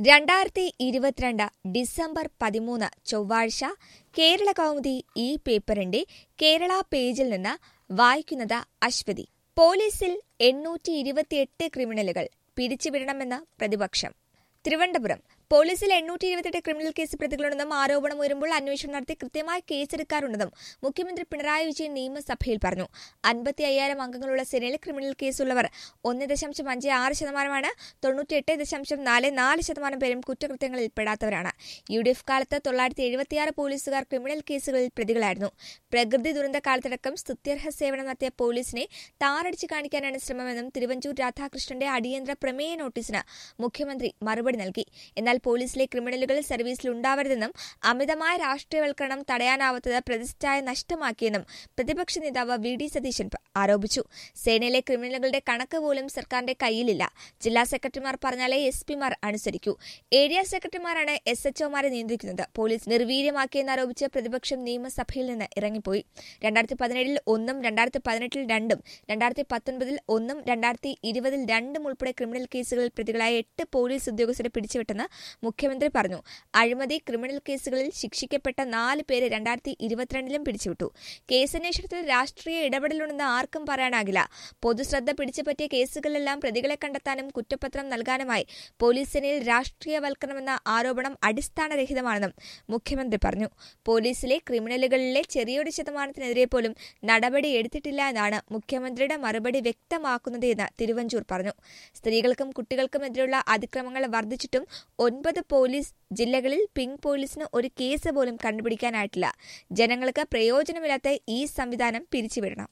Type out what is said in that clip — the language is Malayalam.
രണ്ടായിരത്തി ഇരുപത്തിരണ്ട് ഡിസംബർ പതിമൂന്ന് ചൊവ്വാഴ്ച കേരള കൗമുദി ഈ പേപ്പറിന്റെ കേരള പേജിൽ നിന്ന് വായിക്കുന്നത് അശ്വതി പോലീസിൽ എണ്ണൂറ്റി ഇരുപത്തിയെട്ട് ക്രിമിനലുകൾ പിരിച്ചുവിടണമെന്ന് പ്രതിപക്ഷം തിരുവനന്തപുരം പോലീസിൽ എണ്ണൂറ്റി ഇരുപത്തിയെട്ട് ക്രിമിനൽ കേസ് പ്രതികളുണ്ടെന്നും ആരോപണം ഉയരുമ്പോൾ അന്വേഷണം നടത്തി കൃത്യമായി കേസെടുക്കാറുണ്ടെന്നും മുഖ്യമന്ത്രി പിണറായി വിജയൻ നിയമസഭയിൽ പറഞ്ഞു അൻപത്തി അയ്യായിരം അംഗങ്ങളുള്ള സെനയിൽ ക്രിമിനൽ കേസുള്ളവർ ഒന്ന് ദശാംശം അഞ്ച് ആറ് ശതമാനമാണ് തൊണ്ണൂറ്റിയെട്ട് ദശാംശം നാല് നാല് ശതമാനം പേരും കുറ്റകൃത്യങ്ങളിൽ പെടാത്തവരാണ് യു ഡി എഫ് കാലത്ത് തൊള്ളായിരത്തി എഴുപത്തിയാറ് പോലീസുകാർ ക്രിമിനൽ കേസുകളിൽ പ്രതികളായിരുന്നു പ്രകൃതി ദുരന്ത കാലത്തടക്കം സ്തുത്യർഹ സേവനം നടത്തിയ പോലീസിനെ താറടിച്ചു കാണിക്കാനാണ് ശ്രമമെന്നും തിരുവഞ്ചൂർ രാധാകൃഷ്ണന്റെ അടിയന്തര പ്രമേയ നോട്ടീസിന് മുഖ്യമന്ത്രി മറുപടി നൽകി എന്നാൽ പോലീസിലെ ക്രിമിനലുകൾ സർവീസിൽ ഉണ്ടാവരുതെന്നും അമിതമായ രാഷ്ട്രീയവൽക്കരണം തടയാനാവാത്തത് പ്രതിഷ്ഠായ നഷ്ടമാക്കിയെന്നും പ്രതിപക്ഷ നേതാവ് വി ഡി സതീശൻ പ- ആരോപിച്ചു സേനയിലെ ക്രിമിനലുകളുടെ കണക്ക് പോലും സർക്കാരിന്റെ കയ്യിലില്ല ജില്ലാ സെക്രട്ടറിമാർ പറഞ്ഞാലേ എസ് പിമാർ അനുസരിക്കൂ ഏരിയ സെക്രട്ടറിമാരാണ് എസ് എച്ച്ഒമാരെ നിയന്ത്രിക്കുന്നത് പോലീസ് നിർവീര്യമാക്കിയെന്നാരോപിച്ച് പ്രതിപക്ഷം നിയമസഭയിൽ നിന്ന് ഇറങ്ങിപ്പോയി രണ്ടായിരത്തി പതിനേഴിൽ ഒന്നും രണ്ടായിരത്തി പതിനെട്ടിൽ രണ്ടും രണ്ടായിരത്തി പത്തൊൻപതിൽ ഒന്നും രണ്ടായിരത്തി ഇരുപതിൽ രണ്ടും ഉൾപ്പെടെ ക്രിമിനൽ കേസുകളിൽ പ്രതികളായ എട്ട് പോലീസ് ഉദ്യോഗസ്ഥരെ പിടിച്ചുവിട്ടെന്ന് മുഖ്യമന്ത്രി പറഞ്ഞു അഴിമതി ക്രിമിനൽ കേസുകളിൽ ശിക്ഷിക്കപ്പെട്ട നാല് പേരെ രണ്ടായിരത്തി ഇരുപത്തിരണ്ടിലും പിടിച്ചുവിട്ടു കേസന്വേഷണത്തിൽ രാഷ്ട്രീയ ഇടപെടലുണ്ടെന്ന് ആർക്കും പറയാനാകില്ല പൊതുശ്രദ്ധ പിടിച്ചുപറ്റിയ കേസുകളിലെല്ലാം പ്രതികളെ കണ്ടെത്താനും കുറ്റപത്രം നൽകാനുമായി പോലീസ് സേനയിൽ രാഷ്ട്രീയവൽക്കരണമെന്ന ആരോപണം അടിസ്ഥാനരഹിതമാണെന്നും മുഖ്യമന്ത്രി പറഞ്ഞു പോലീസിലെ ക്രിമിനലുകളിലെ ചെറിയൊരു ശതമാനത്തിനെതിരെ പോലും നടപടി എടുത്തിട്ടില്ല എന്നാണ് മുഖ്യമന്ത്രിയുടെ മറുപടി വ്യക്തമാക്കുന്നത് എന്ന് തിരുവഞ്ചൂർ പറഞ്ഞു സ്ത്രീകൾക്കും കുട്ടികൾക്കുമെതിരെയുള്ള അതിക്രമങ്ങൾ വർദ്ധിച്ചിട്ടും ഒൻപത് പോലീസ് ജില്ലകളിൽ പിങ്ക് പോലീസിന് ഒരു കേസ് പോലും കണ്ടുപിടിക്കാനായിട്ടില്ല ജനങ്ങൾക്ക് പ്രയോജനമില്ലാത്ത ഈ സംവിധാനം പിരിച്ചുവിടണം